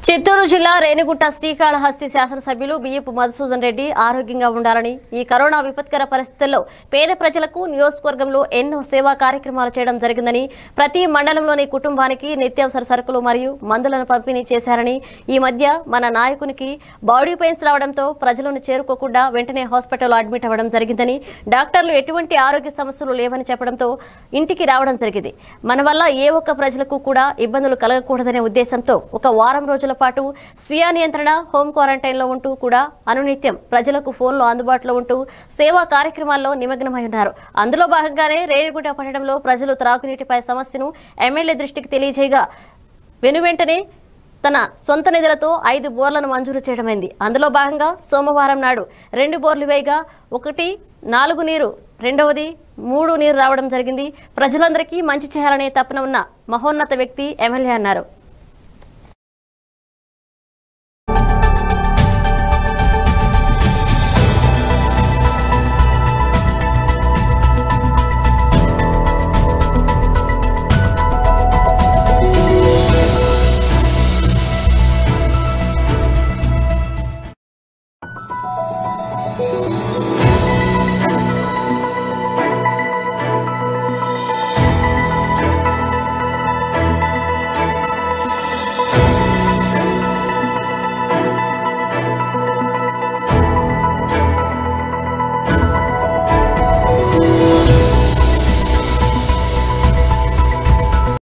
చిత్తూరు జిల్లా రేణిగుంట శ్రీకాళహస్తి శాసనసభ్యులు బియ్యపు మధుసూదన్ రెడ్డి ఆరోగ్యంగా ఉండాలని ఈ కరోనా విపత్కర పరిస్థితుల్లో పేద ప్రజలకు నియోజకవర్గంలో ఎన్నో సేవా కార్యక్రమాలు చేయడం జరిగిందని ప్రతి మండలంలోని కుటుంబానికి నిత్యావసర సరుకులు మరియు మందులను పంపిణీ చేశారని ఈ మధ్య మన నాయకునికి బాడీ పెయిన్స్ రావడంతో ప్రజలను చేరుకోకుండా వెంటనే హాస్పిటల్లో అడ్మిట్ అవ్వడం జరిగిందని డాక్టర్లు ఎటువంటి ఆరోగ్య సమస్యలు లేవని చెప్పడంతో ఇంటికి రావడం జరిగింది మన వల్ల ఏ ఒక్క ప్రజలకు కూడా ఇబ్బందులు కలగకూడదనే ఉద్దేశంతో ఒక వారం రోజుల పాటు స్వీయ నియంత్రణ హోం క్వారంటైన్లో ఉంటూ కూడా అనునిత్యం ప్రజలకు ఫోన్లో అందుబాటులో ఉంటూ సేవా కార్యక్రమాల్లో నిమగ్నమై ఉన్నారు అందులో భాగంగానే రేణిగుంట పట్టణంలో ప్రజలు త్రాగునీటిపై సమస్యను ఎమ్మెల్యే దృష్టికి తెలియజేయగా వెనువెంటనే తన సొంత నిధులతో ఐదు బోర్లను మంజూరు చేయడమైంది అందులో భాగంగా సోమవారం నాడు రెండు బోర్లు వేయగా ఒకటి నాలుగు నీరు రెండవది మూడు నీరు రావడం జరిగింది ప్రజలందరికీ మంచి చేయాలనే తపన ఉన్న మహోన్నత వ్యక్తి ఎమ్మెల్యే అన్నారు Thank